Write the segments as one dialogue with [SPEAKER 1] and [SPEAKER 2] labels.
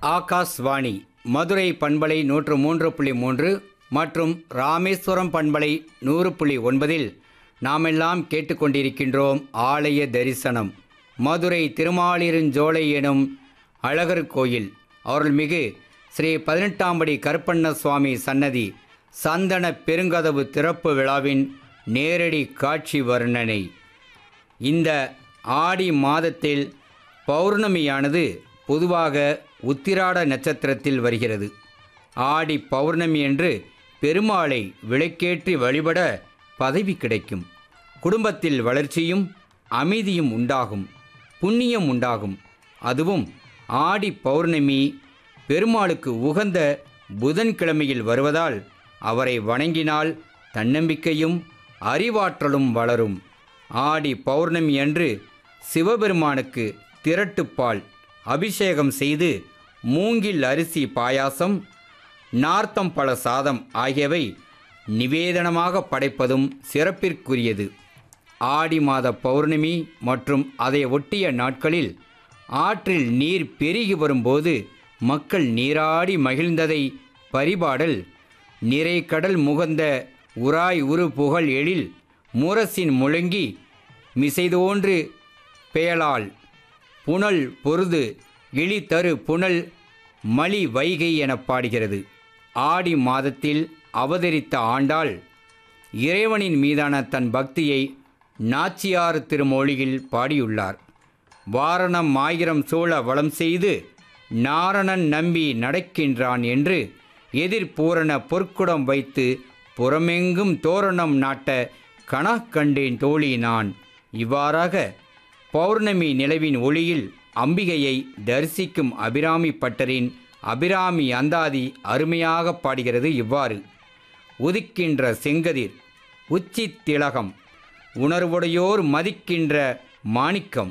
[SPEAKER 1] ஆகாஷ்வாணி மதுரை பண்பலை நூற்று மூன்று புள்ளி மூன்று மற்றும் ராமேஸ்வரம் பண்பலை நூறு புள்ளி ஒன்பதில் நாமெல்லாம் கேட்டுக்கொண்டிருக்கின்றோம் ஆலய தரிசனம் மதுரை திருமாலிருஞ்சோலை எனும் அழகர் கோயில் அருள்மிகு ஸ்ரீ பதினெட்டாம்படி கருப்பண்ண சுவாமி சன்னதி சந்தன பெருங்கதவு திறப்பு விழாவின் நேரடி காட்சி வர்ணனை இந்த ஆடி மாதத்தில் பௌர்ணமியானது பொதுவாக உத்திராட நட்சத்திரத்தில் வருகிறது ஆடி பௌர்ணமி என்று பெருமாளை விளக்கேற்றி வழிபட பதவி கிடைக்கும் குடும்பத்தில் வளர்ச்சியும் அமைதியும் உண்டாகும் புண்ணியம் உண்டாகும் அதுவும் ஆடி பௌர்ணமி பெருமாளுக்கு உகந்த புதன்கிழமையில் வருவதால் அவரை வணங்கினால் தன்னம்பிக்கையும் அறிவாற்றலும் வளரும் ஆடி பௌர்ணமி அன்று சிவபெருமானுக்கு திரட்டுப்பால் அபிஷேகம் செய்து மூங்கில் அரிசி பாயாசம் நார்த்தம் பழ சாதம் ஆகியவை நிவேதனமாக படைப்பதும் சிறப்பிற்குரியது ஆடி மாத பௌர்ணமி மற்றும் அதை ஒட்டிய நாட்களில் ஆற்றில் நீர் பெருகி வரும்போது மக்கள் நீராடி மகிழ்ந்ததை பரிபாடல் நிறை கடல் முகந்த உராய் உரு புகழ் எழில் முரசின் முழங்கி மிசைதோன்று பெயலால் புனல் பொருது இழி தரு புனல் மலி வைகை எனப் பாடுகிறது ஆடி மாதத்தில் அவதரித்த ஆண்டாள் இறைவனின் மீதான தன் பக்தியை நாச்சியார் திருமொழியில் பாடியுள்ளார் வாரணம் ஆயிரம் சூழ வளம் செய்து நாரணன் நம்பி நடக்கின்றான் என்று எதிர்பூரண பொற்குடம் வைத்து புறமெங்கும் தோரணம் நாட்ட கணா கண்டேன் தோழி நான் இவ்வாறாக பௌர்ணமி நிலவின் ஒளியில் அம்பிகையை தரிசிக்கும் அபிராமி பட்டரின் அபிராமி அந்தாதி அருமையாக பாடுகிறது இவ்வாறு உதிக்கின்ற செங்கதிர் உச்சி திலகம் உணர்வுடையோர் மதிக்கின்ற மாணிக்கம்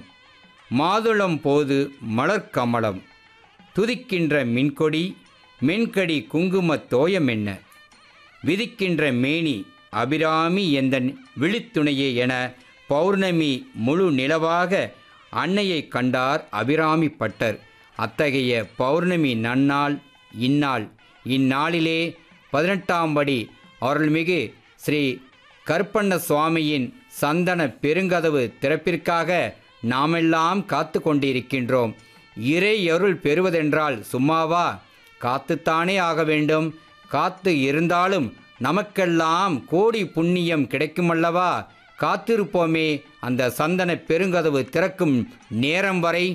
[SPEAKER 1] மாதுளம் போது மலர்க்கமலம் துதிக்கின்ற மின்கொடி மென்கடி குங்குமத் தோயம் என்ன விதிக்கின்ற மேனி அபிராமி எந்தன் விழித்துணையே என பௌர்ணமி முழு நிலவாக அன்னையை கண்டார் அபிராமி பட்டர் அத்தகைய பௌர்ணமி நன்னாள் இந்நாள் இந்நாளிலே பதினெட்டாம் படி அருள்மிகு ஸ்ரீ கருப்பண்ண சுவாமியின் சந்தன பெருங்கதவு திறப்பிற்காக நாமெல்லாம் காத்து கொண்டிருக்கின்றோம் இறை அருள் பெறுவதென்றால் சும்மாவா காத்துத்தானே ஆக வேண்டும் காத்து இருந்தாலும் நமக்கெல்லாம் கோடி புண்ணியம் கிடைக்குமல்லவா காத்திருப்போமே அந்த சந்தன பெருங்கதவு திறக்கும் நேரம் வரை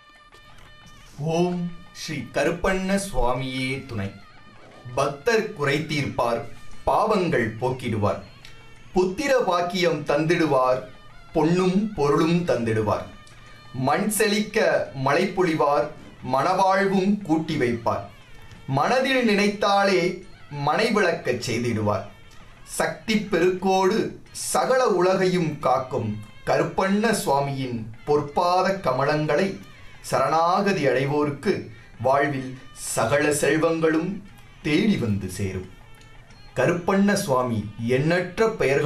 [SPEAKER 2] ஓம் ஸ்ரீ கருப்பண்ண சுவாமியே துணை பக்தர் குறை தீர்ப்பார் பாவங்கள் போக்கிடுவார் புத்திர வாக்கியம் தந்திடுவார் பொன்னும் பொருளும் தந்திடுவார் மண் செழிக்க மழை பொழிவார் மணவாழ்வும் கூட்டி வைப்பார் மனதில் நினைத்தாலே மனை விளக்கச் செய்திடுவார் சக்தி பெருக்கோடு சகல உலகையும் காக்கும் கருப்பண்ண சுவாமியின் பொற்பாத கமலங்களை சரணாகதி அடைவோருக்கு வாழ்வில் சகல செல்வங்களும் தேடி வந்து சேரும் கருப்பண்ண சுவாமி எண்ணற்ற பெயர்கள்